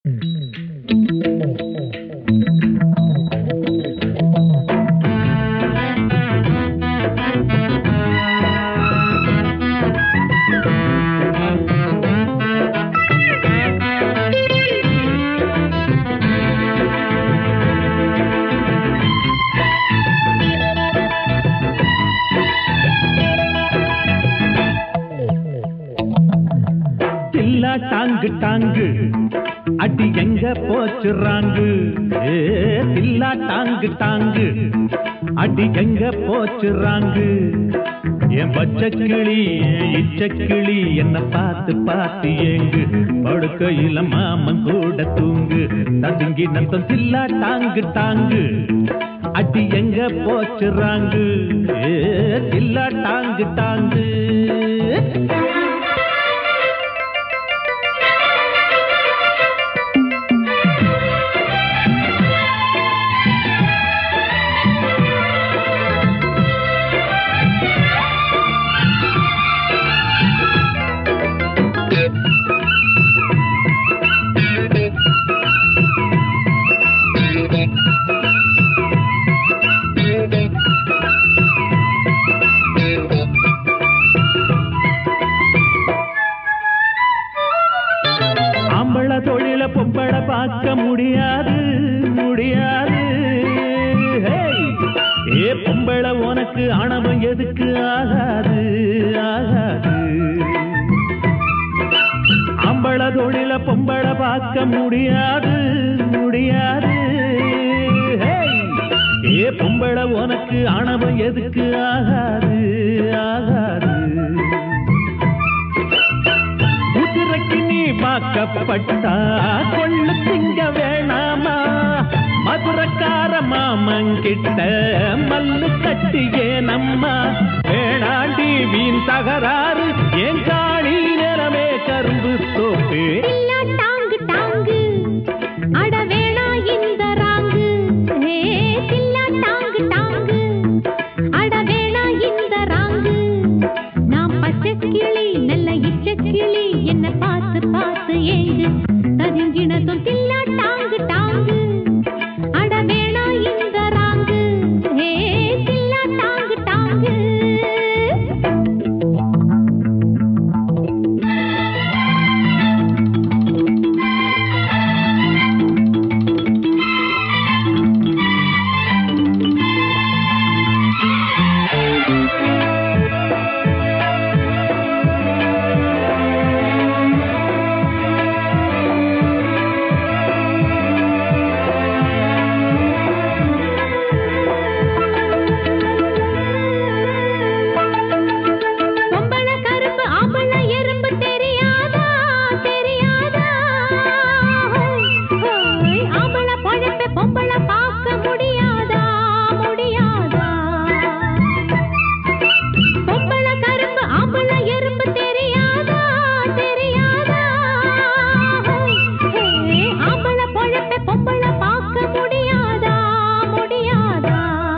தில்லா டாங்கு டாங்கு அடி எங்க போச்சுறாங்கு ஏ தில்லா டாங்கு டாங்கு அடி எங்க போச்சுறாங்கு என் பச்சை கிளி என் இச்ச கிளி என்ன பார்த்து பார்த்து ஏங்கு படுக்கையில மாமன் கூட தூங்கு நடுங்கி நத்தம் தில்லா டாங்கு டாங்கு அடி எங்க போச்சுறாங்கு ஏ தில்லா டாங்கு டாங்கு ஆம்பள தொழில பொம்பள பார்க்க முடியாது முடியாது ஹேய்! ஏ பொம்பள உனக்கு ஆணவம் எதுக்கு ஆகாது ஆகாது ஆம்பள தொழில பொம்பள பார்க்க முடியாது முடியாது ஹேய்! ஏ பொம்பள உனக்கு ஆணவம் எதுக்கு ஆகாது ஆகாது குதிரைக்கு நீ வாக்கப்பட்டா கொள்ளு திங்க வேணாமா மதுரக்கார மாமங்கிட்ட மல்லு கட்டியே நம்மா வேணாண்டி வீண் தகராறு என் காணி நிலமே கரும்பு தோப்பு தில்லா டாங்கு டாங்கு அட வேணா இந்த ராங்கு ஹே தில்லா டாங்கு டாங்கு அட வேணா இந்த ராங்கு நான் பச்சை கிளி நல்ல இச்ச கிளி என்ன பார்த்து பார்த்து ஏங்கு கதிங்கினதும் தில்லா டாங்கு டாங்கு அட வேணா இந்த ராங்கு ஹே தில்லா டாங்கு டாங்கு பொம்பள கரும்பு ஆம்பள எறும்பு தெரியாதா தெரியாதா ஹோய், ஆம்பள பழப்ப பொம்பள பார்க்க முடியாதா முடியாதா பொம்பள கரும்பு ஆம்பள எறும்பு தெரியாதா தெரியாதா ஹோய், ஆம்பள பழப்ப பொம்பள பார்க்க முடியாதா முடியாதா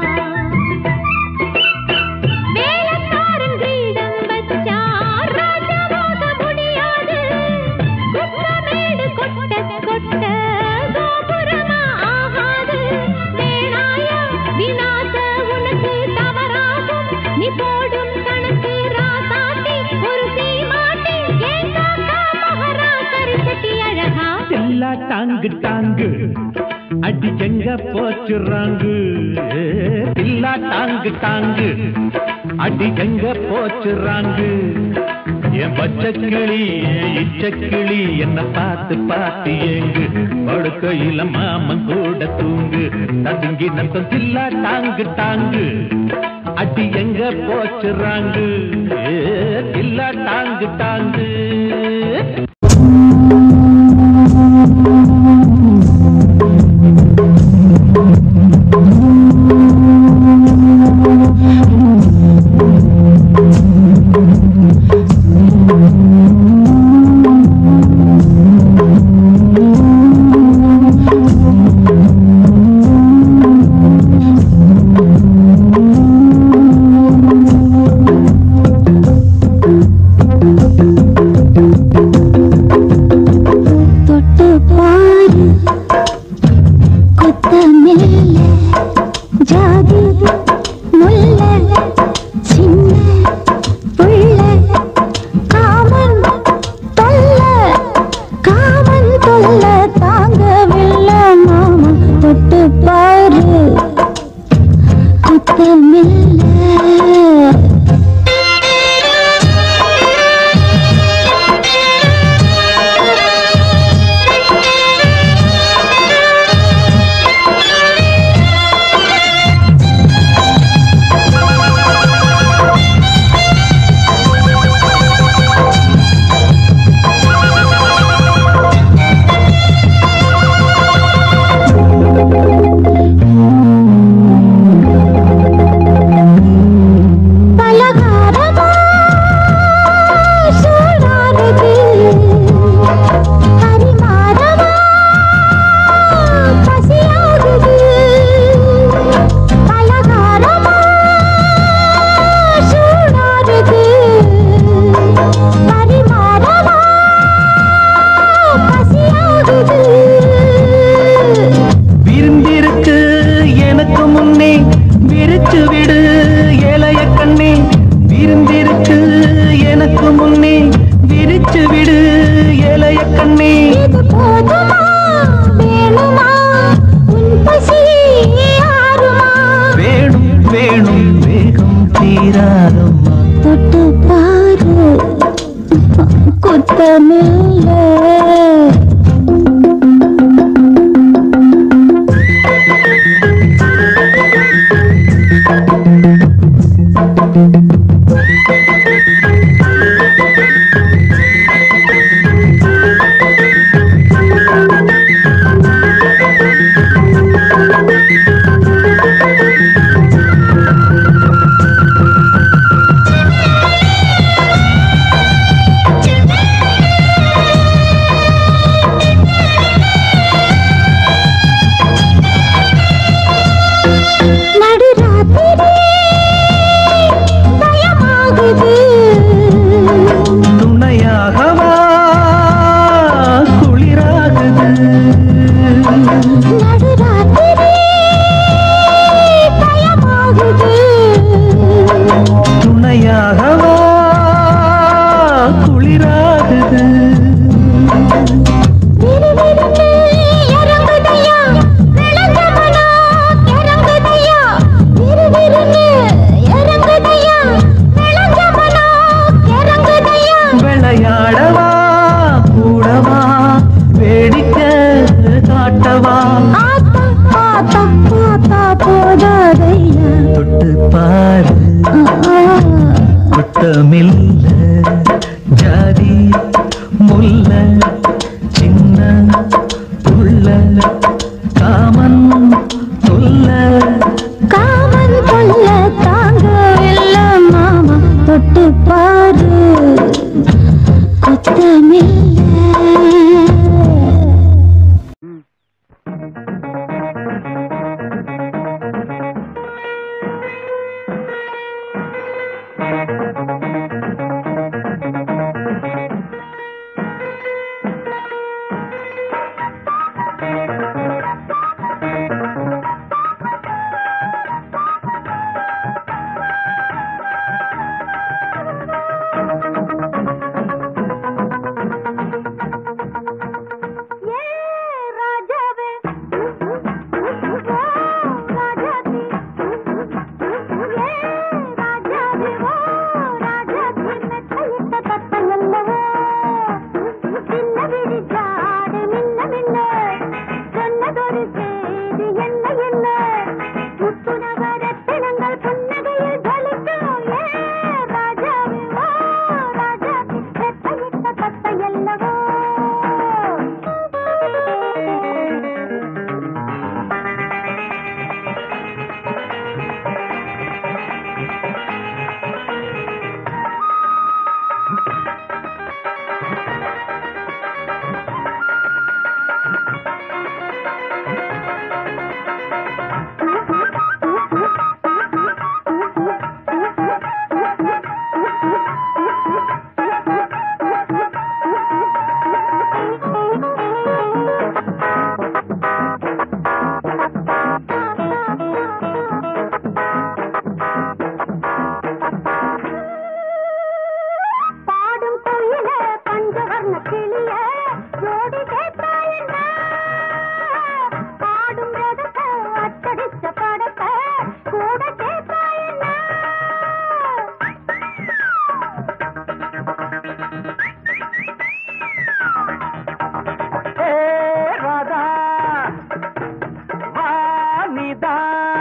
வேலக்காரன் கிரீடம் வச்சா ராஜாவாக முடியாது குற்றமேடு கொட்ட கொட்ட கோபுரமா ஆகாது வேணாயா வினாச உனக்கு தவறாகும் நீ போடும் கணக்கு ராசாத்தி ஒரு சீமாட்டி ஏன் காக்கா மகரா கருப்பட்டி அழகா தில்லா டாங்கு டாங்கு அடி எங்க போச்சுறாங்கு ஏ, தில்லா டாங்கு டாங்கு அடி எங்க போச்சுறாங்கு என் பச்சை கிளி என் இச்ச கிளி என்ன பார்த்து பார்த்து ஏங்கு படுக்கையில மாமன் கூட தூங்கு நடுங்கி நத்தம் தில்லா டாங்கு டாங்கு அடி எங்க போச்சுறாங்கு ஏ, தில்லா டாங்கு டாங்கு தில்லா சொல்லவா ஆத்தா ஆத்தா ஆத்தா போதாதையா தொட்டு பாரு குத்தமில்ல ஜாதி முல்ல சின்ன உள்ள காமன் சொல்ல காமன் கொல்ல தாங்கவில்ல மாமா தொட்டு பாரு குத்தமில்ல பாடும் குயில பஞ்சவர்ண கிளிய ஜோடி கேட்டாயண்ணா பாடும் ரதத்த அச்சடிச்ச படத்த கூட கேட்டாயண்ணா ஏ ராதா வாணிதா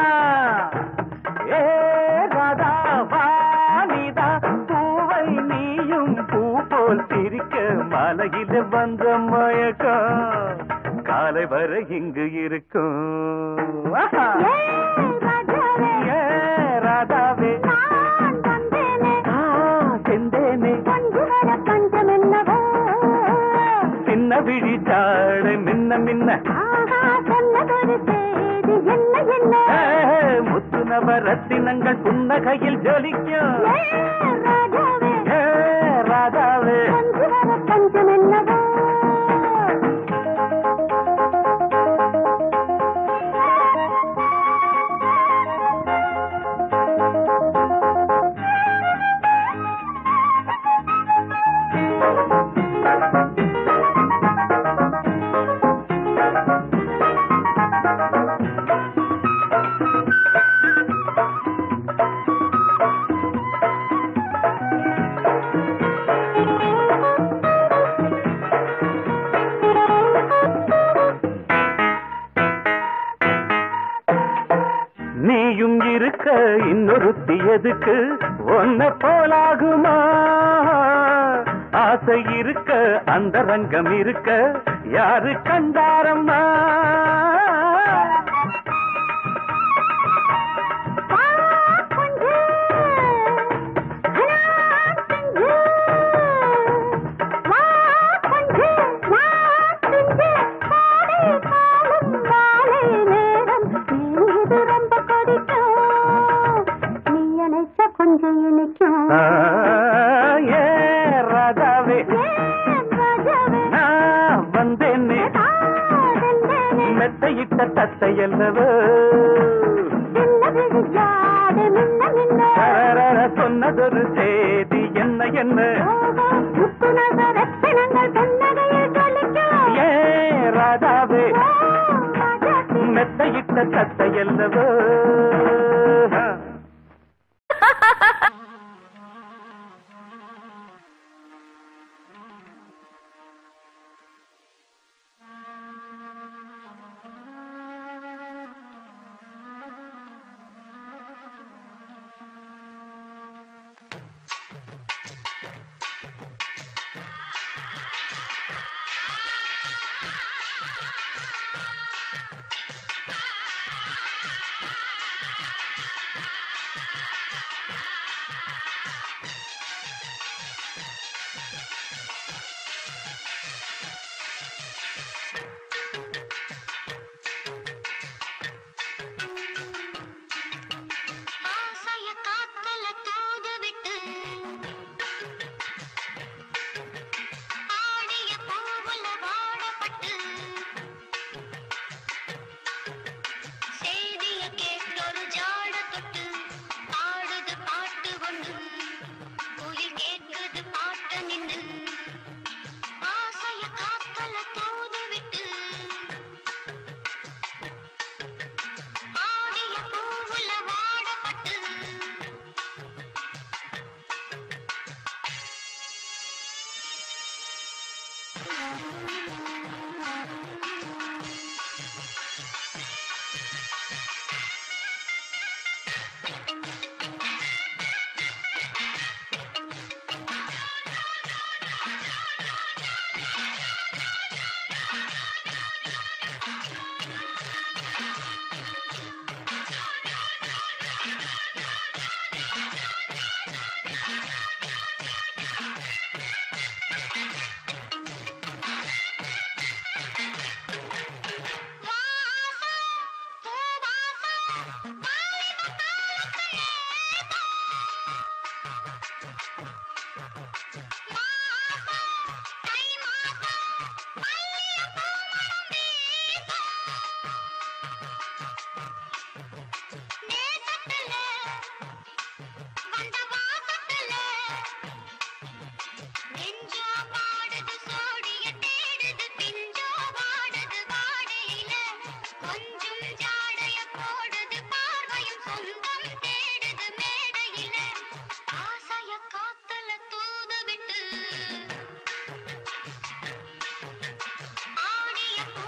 ஏ ராதா வாணிதா பூவை நீயும் பூ போல் சிரிக்க மலையில வந்த மயக்கம் காலை வரை இங்கு இருக்கும் ஆஹா. ஏ ராஜாவே ஏ ராதாவே நான் வந்தேனே ஆ, செந்தேனே கொஞ்சு வர பஞ்சம் என்னவோ சின்ன விழி சாடை மின்ன மின்ன ஆஹா சொன்னதொரு செய்தி என்ன என்ன ஏ, முத்து நவரத்தினங்கள் புன்னகையில் ஜொலிக்கும் ஏ ராஜாவே ஏ ராதாவே கொஞ்சு வர பஞ்சம் என்னவோ நீயும் இருக்க இன்னொருத்தி எதுக்கு ஒன்ன போலாகுமா ஆசை இருக்க அந்த ரங்கம் இருக்க யாரு கண்டாரம்மா வா கொஞ்சு அலா கொஞ்சு வா கொஞ்சு வா கொஞ்சு காலை காலம் மாலை நேரம் நீ இது ரொம்ப கொதிக்கும் நீ அணைச்ச கொஞ்சம் இனிக்கும் ஆ, ஏ ராதாவே ஏன் ராஜாவே நான் வந்தேனே காதந்தேனே மெத்தையிட்ட தத்தை அல்லவோ சின்ன விழியாடு மின்ன மின்ன தரரர சொன்னதொரு செய்தி என்ன என்ன முத்து நகரத்தினங்கள் பொன்னகையில் ஜொலிக்கும் ஏ ராதாவே ஓ ராஜாத்தி மெத்தையிட்ட தத்தை அல்லவோ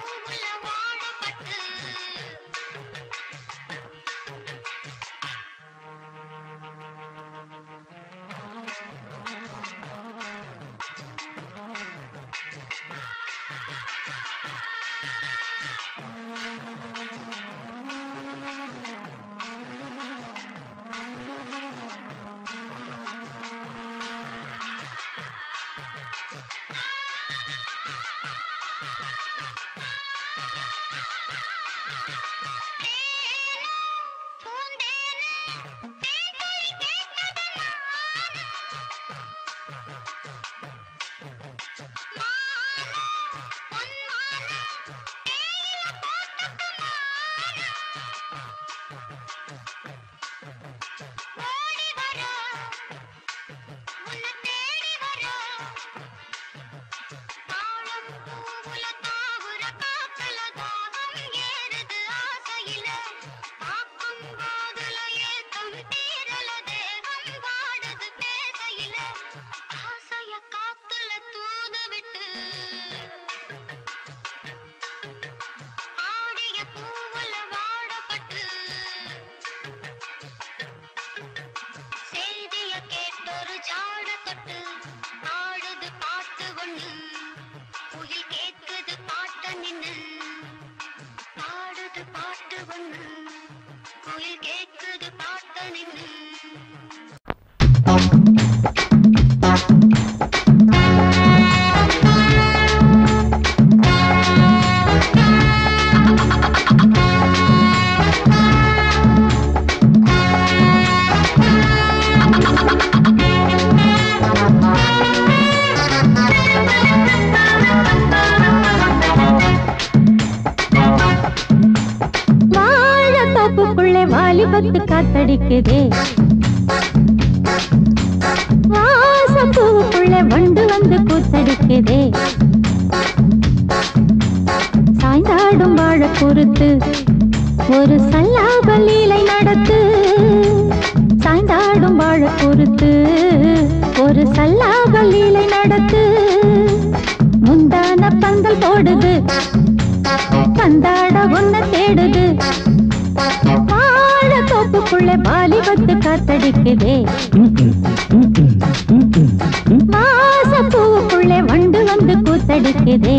பூவுல வாழப்பட்டு ஓடி வரோ உன்னை தேடி வரோ தாழம் பூவுல தாவுற காத்துல தாகம் ஏறுது ஆசையில பார்க்கும் போதுல ஏக்கம் தீரல தேகம் வாடுது பேசையில ஆசைய காத்துல தூது விட்டு ஆடிய பூவுல வாடப்பட்டு செய்திய கேட்டொரு ஜாட கொட்டு ஆடுது பாட்டு ஒண்ணு குயில் கேக்குது பாட்ட நின்னு பாடுது பாட்டு ஒண்ணு குயில் கேக்குது பாட்ட நின்னு வாழ தோப்புக்குள்ளே வாலிபத்து காத்தடிக்குதே வாசப்பூவுக்குள்ளே வண்டு வந்து கூத்தடிக்குதே சாய்ந்தாடும் வாழ பொறுத்து ஒரு சல்லாப லீலை நடத்து சாய்ந்தாடும் வாழ பொறுத்து ஒரு சல்லாப லீலை நடத்து முந்தான பந்தல் போடுது பந்தாட ஒன்ன தேடுது வாழ தோப்புக்குள்ள வாலிபத்து காத்தடிக்குதே வாச பூவுக்குள்ளே வண்டு வந்து கூத்தடிக்குதே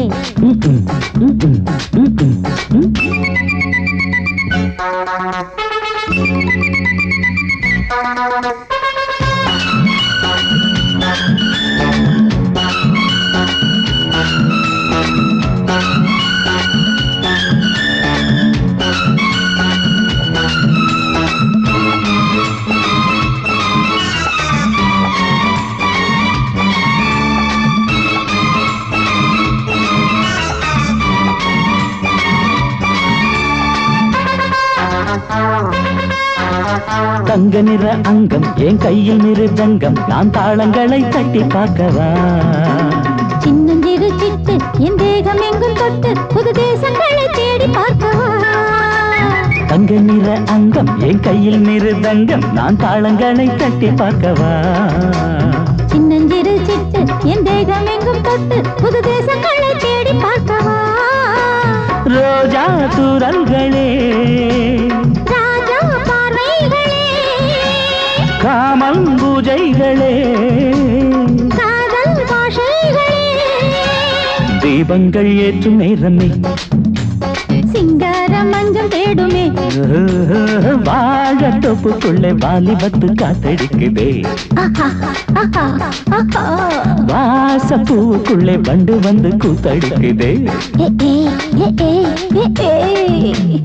தங்க நிற அங்கம் என் கையில் மிருதங்கம் நான் தாளங்களை தட்டி பார்க்கவா சின்னஞ்சிறு சிட்டு என் தேகம் எங்கும் தொட்டு புது தேசங்களை தேடி பார்க்கவா தங்க நிற அங்கம் என் கையில் மிருதங்கம் நான் தாளங்களை தட்டி பார்க்கவா சின்னஞ்சிறு சிட்டு என் தேகம் எங்கும் தொட்டு புது தேசங்களை தேடி பார்க்கவா ரோஜா தூரல்களே ராஜா பார்வைகளே காமம் பூஜைகளே காதல் பாஷைகளே தீபங்கள் ஏற்றும் நேரமே சிங்கார மஞ்சள் தேடுமே வாழ தொப்புக்குள்ளே வாலிபத்து காத்தடிக்குதே ஆஹா, ஆஹா, ஆஹா. வாச பூவுக்குள்ளே வண்டு வந்து கூத்தடிக்குதே ஏ, ஏ, ஏ, ஏ, ஏ, ஏ.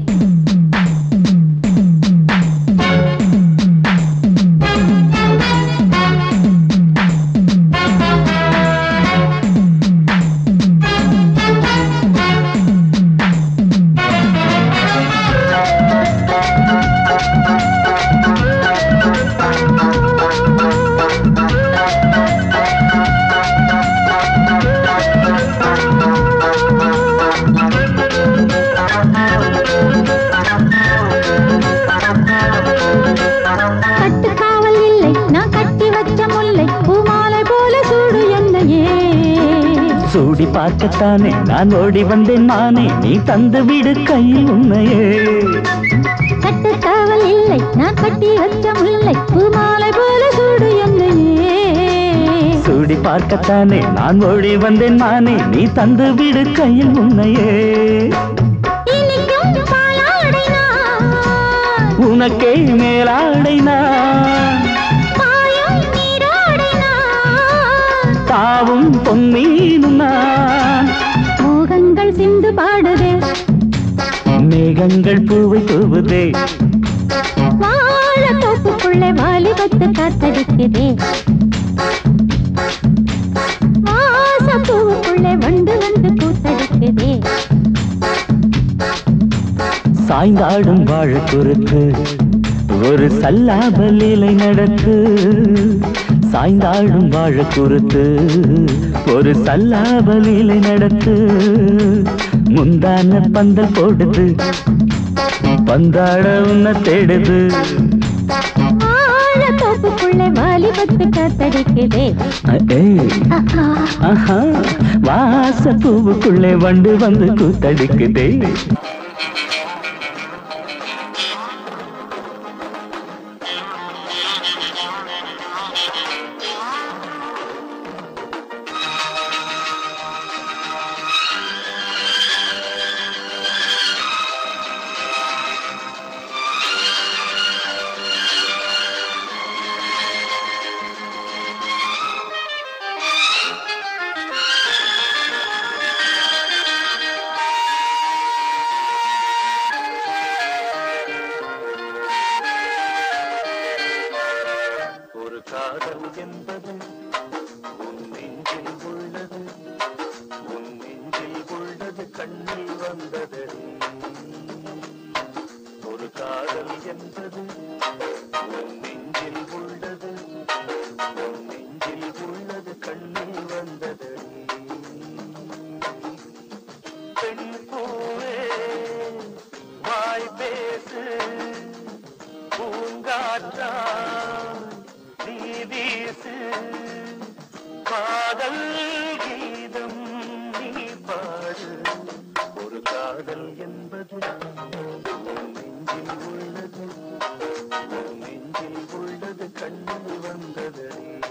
பார்க்கத்தானே நான் ஓடி வந்தேன் மானே நீ தந்து விடு கையில் உண்மையே கட்டுக்காவல் இல்லை நான் கட்டி வச்ச முல்லை பூமாலை போல சூடு என்னையே சூடி பார்க்கத்தானே நான் ஓடி வந்தேன் மானே நீ தந்து விடு கையில் உண்மையே இனிக்கும் பாலாடை நான் உனக்கே மேலாடை நான் பாயும் நீராடை நான் தாவும் பொன்னீனும் நான் மோகங்கள் சிந்து பாடுதே மேகங்கள் பூவை தூவுதே வாழ தோப்புக்குள்ளே வாலிபத்து காத்தடிக்குதே வாச பூவுக்குள்ளே வண்டு வந்து கூத்தடிக்குதே சாய்ந்தாடும் வாழ குறுக்கு ஒரு சல்லாப லீலை நடக்கு சாய்ந்தாடும் வாழ குறுத்து ஒரு சல்லாப லீலை நடக்கு முந்தான பந்தல் போடுது பந்தாட உன்னை தேடுது வாழ தோப்புக்குள்ளே வாலிபத்து காத்தடிக்குதே அ- ஏய், ஆஹா ஆஹா, வாச பூவுக்குள்ளே வண்டு வந்து கூத்தடிக்குதே ஒரு காதல் என்பது உன் நெஞ்சில் உள்ளது உன் நெஞ்சில் உள்ளது கண்ணில் வந்தது ஒரு காதல் என்பது உன் நெஞ்சில் உள்ளது உன் நெஞ்சில் உள்ளது கண்ணில் வந்தது பெண் பூவே வாய் பேசு பூங்காற்றா நீ வீசு காதல் கீதம் நீ பாடு ஒரு காதல் என்பது உன் நெஞ்சில் உள்ளது உன் நெஞ்சில் உள்ளது கண்ணில் வந்தது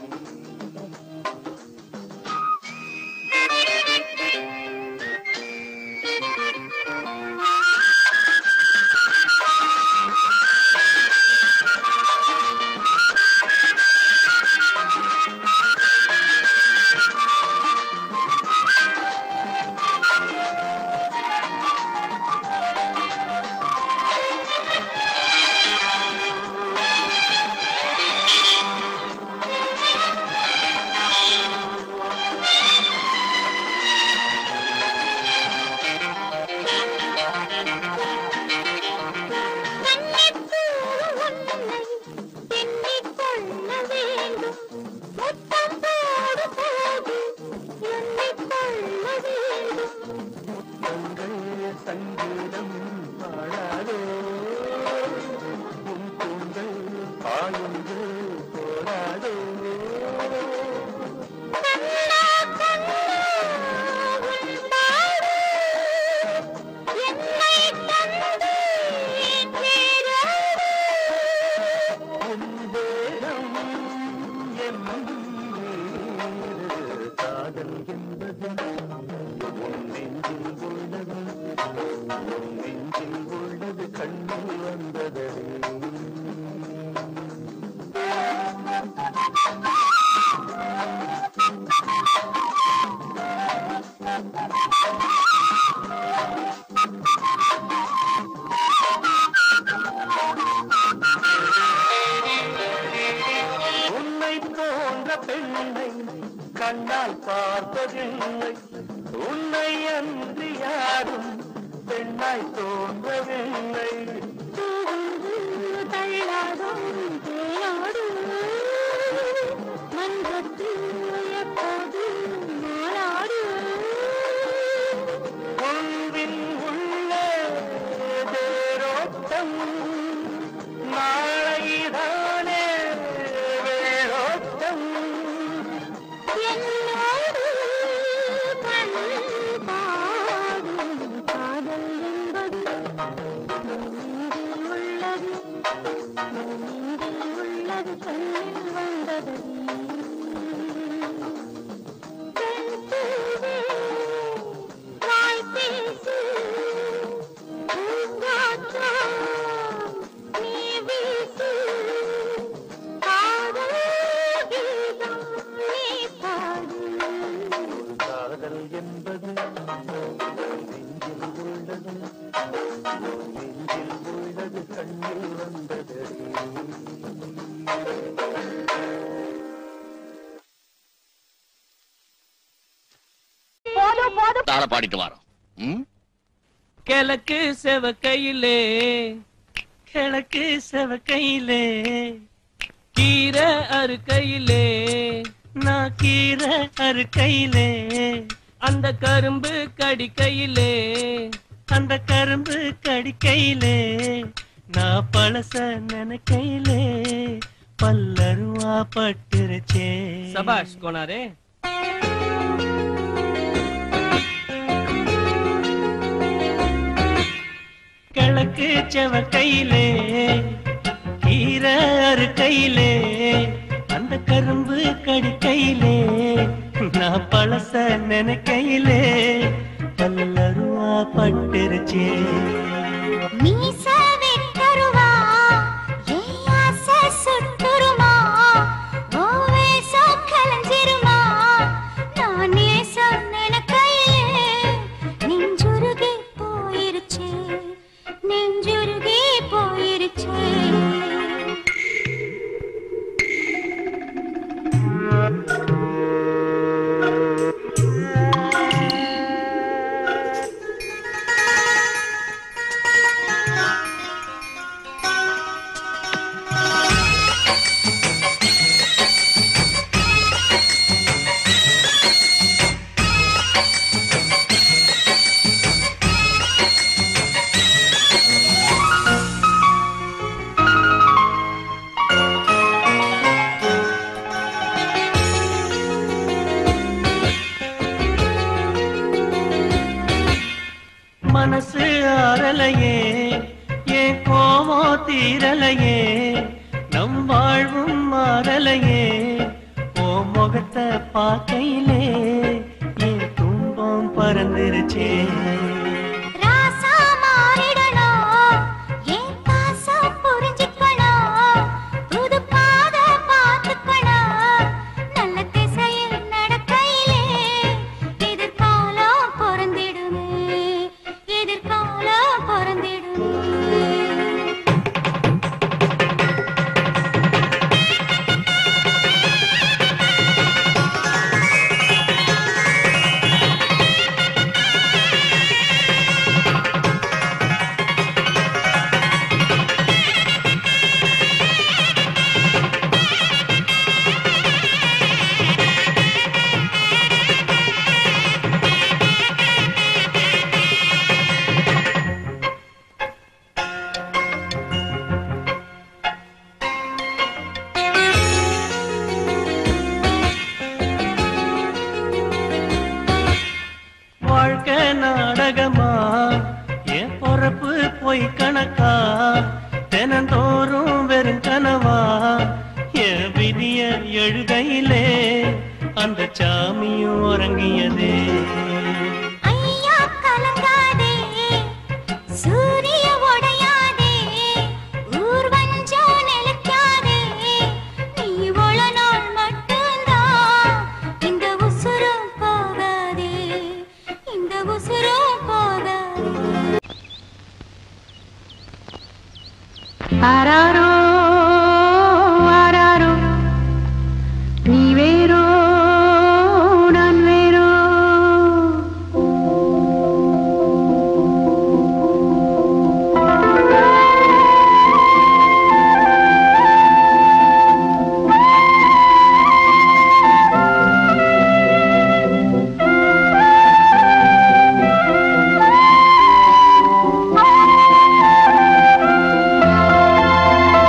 உங்கள் சங்கீதம் பாடாதோ உன் கூந்தல் பாயுங்கள் போடாதோ உன் தேகம் என் மீது காதல் என்பது உன் நெஞ்சில் உள்ளது உன் நெஞ்சில் உள்ளது கண்ணில் வந்தது உன்னை போன்ற பெண்ணை கண்ணால் பார்த்ததில்லை உன்னை அன்றி யாரும் பெண்ணாய் தோன்றவில்லை உள்வின் உள்ளே தேரோட்டம் நாளைதானே வேரோட்டம் என்னோடு கண்ணே காதல் என்பது நெஞ்சில் உள்ளது நெஞ்சில் உள்ளது கண்ணில் வந்தது தார பாடிட்டு வரோம் ம்? கிழக்கு செவக்கையிலே கிழக்கு செவக்கையிலே கீரை அறுக்கையிலே நான் கீரை அறுக்கையிலே அந்த கரும்பு கடிக்கையிலே அந்த கரும்பு கடிக்கையிலே நான் பழச நினைக்கையிலே பல்லருவா பட்டுருச்சே சபாஷ் கோனாரே கிழக்கு செவக்கையிலே கீரை அறுக்கையிலே அந்த கரும்பு கடிக்கையிலே நான் பழச நினைக்கையிலே பல்லருவா பட்டுருச்சே மீச வெட்டருவா, என் ஆசை சுட்டுருமா, உன் வேஷம் கலைஞ்சிருமா, நான் நேசம் நினைக்கையிலே, நெஞ்சுருகி போயிருச்சே, நெஞ்சுருகி போயிருச்சே மனசு ஆறலையே ஏன் கோவம் தீரலையே நம் வாழ்வும் மாறலையே ஓ முகத்தை பார்க்கையிலே என் துன்பம் பறந்துருச்சே ராசா மாறிடணும், என் பாசம் புரிஞ்சுக்கணும், புது பாதை பார்த்துக்கணும், நல்ல திசையில் நடக்கையிலே, எதிர்காலம் பொறந்திடுமே, எதிர்காலம் பொறந்திடுமே வாழ்க்கை நாடகமா என் பொறப்பு பொய் கணக்கா தினந்தோறும் வெறும் கனவா என் விதிய எழுதையிலே அந்த சாமியும் உறங்கியதே ஐயா கலங்காதே சூரிய உடையாதே ஊர் வஞ்சம் நிலைக்காதே நீ உள நாள் மட்டும்தான் இந்த உசுரும் போகாதே இந்த உசுரும் போகாதே ஆராரோ ஆராரோ நீ வேறோ நான் வேறோ ஆ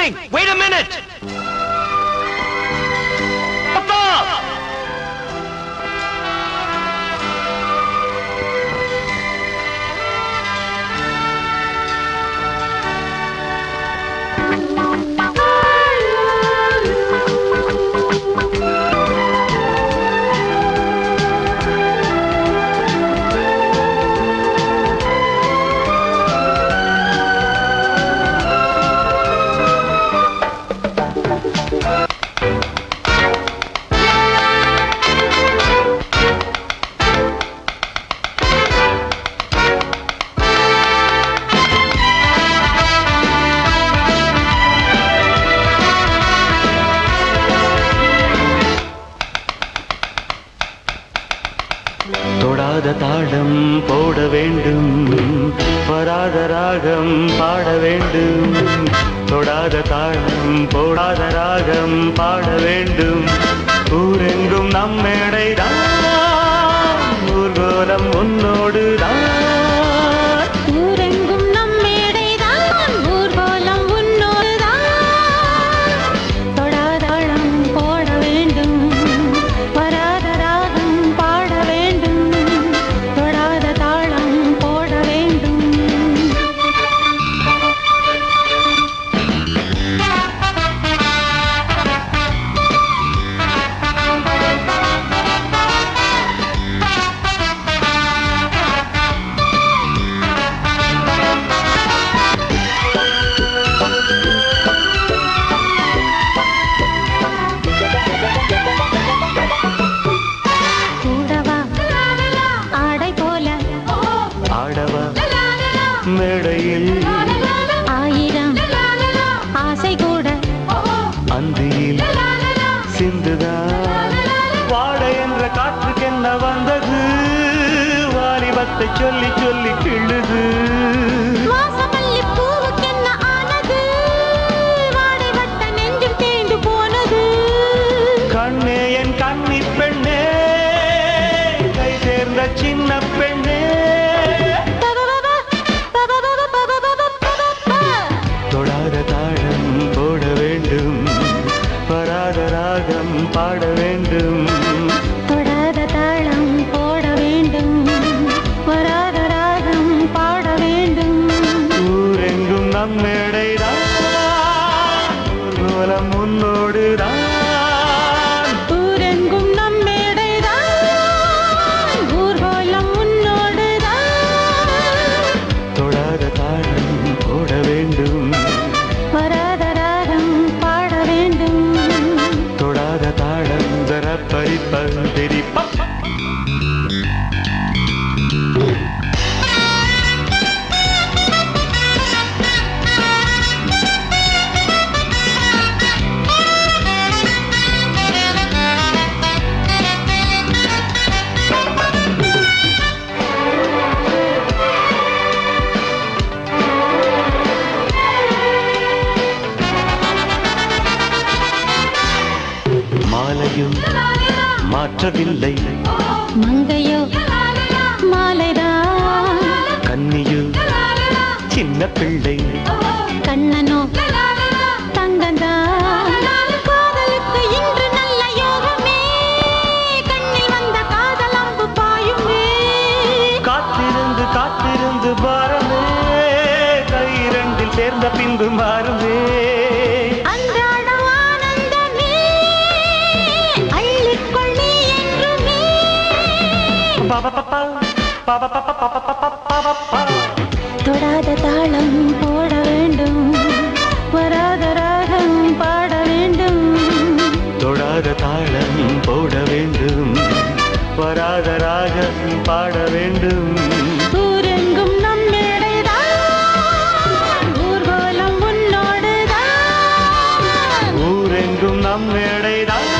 moving. Wait a minute. Stop. தொடாத தாளம் போட வேண்டும் வராத ராகம் பாட வேண்டும் தொடாத தாளம் போடாத ராகம் பாட வேண்டும் ஊரெங்கும் நம் மேடைதான் ஊர்கோலம் உன்னோடுதான் ஊரெங்கும் நம் மேடைதான் ஊர்வலம் உன்னோடுதான் தொடாதாளம் போட வேண்டும் வராத ராகம் பாட வேண்டும் தொடாத தாளம் போட வேண்டும் கூடவா ஆடை போல ஆடவா மேடையில் ஆயிரம் ஆசை கூட அந்தியில் சிந்துதான் வாட என்ற காற்றுக்கென்ன வந்தது வாலிபத்தை சொல்லி சொல்லி கிள்ளுது வாசமல்லி பூவுக்கென்ன ஆனது வாடை வட்ட நெஞ்சும் தேய்ந்து போனது கண்ணே என் கண்ணி பெண்ணே கை சேர்ந்த சின்ன பெண்ணே பபபப, பபபப, பபபப, பபப. தொடாத தாளம் போட வேண்டும் வராத ராகம் பாட வேண்டும் தொடாத தாளம் போட வேண்டும் வராத ராகம் பாட வேண்டும் ஊரெங்கும் நம் மேடைதான் ஊர்வலம் முன்னோடுதான் ஊரெங்கும் நம் மேடைதான் ஊர்வலம் உன்னோடுதான் தொடாத தாளம் போட வேண்டும் வராத ராகம் பாட வேண்டும் தொடாத தாளம் தர பறிப்பந்திரிப்பா மாலையும் மாற்றவில்லை மங்கையோ மாலைதான் கன்னியு சின்ன பிள்ளை கண்ணனோ தங்கந்தான் காதலுக்கு இன்று நல்ல யோகமே கண்ணில் வந்த காதல் அம்பு பாயுமே காத்திருந்து காத்திருந்து பாரமே கை இரண்டில் சேர்ந்த பின்பு மாறுமே அன்றாடம் ஆனந்தமே அள்ளிக்கொள் நீ என்றுமே பபபபா, பபபபபபபபபபா. தொடாத தாளம் போட வேண்டும் வராத ராகம் பாட வேண்டும் தொடாத தாளம் போட வேண்டும் வராத ராகம் பாட வேண்டும் ஊரெங்கும் நம் மேடைதான் ஊர்வலம் உன்னோடுதான் ஊரெங்கும் நம் மேடைதான்